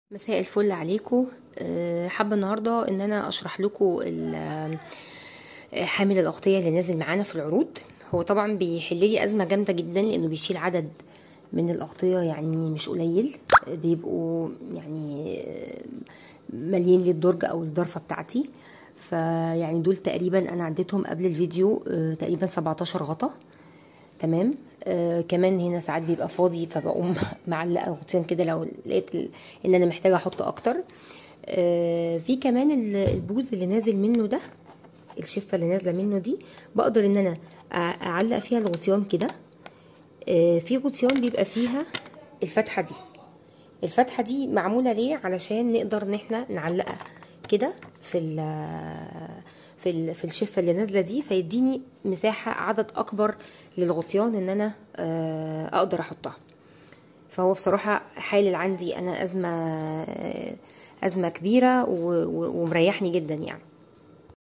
مساء الفل عليكم أه، حابه النهارده ان انا اشرح لكم ال- آه، حامل الاغطيه اللي نازل معانا في العروض هو طبعا بيحل لي ازمه جامده جدا لانه بيشيل عدد من الاغطيه يعني مش قليل آه، بيبقوا يعني آه، مالين للدرج او الضرفه بتاعتي فيعني دول تقريبا انا عديتهم قبل الفيديو آه، تقريبا 17 غطا تمام آه كمان هنا ساعات بيبقى فاضي فبقوم معلقه غطيان كده لو لقيت ال- ان انا محتاجه احط اكتر آه في كمان ال- البوز اللي نازل منه ده الشفه اللي نازله منه دي بقدر ان انا أع- اعلق فيها الغطيان كده آه في غطيان بيبقى فيها الفتحه دي الفتحه دي معموله ليه علشان نقدر ان احنا نعلقها كده في ال في ال في الشفه اللي نازله دي فيديني مساحه عدد اكبر للغطيان ان انا آه، اقدر احطها فهو بصراحه حالل عندي انا ازمه ازمه كبيره و- و- ومريحني جدا يعني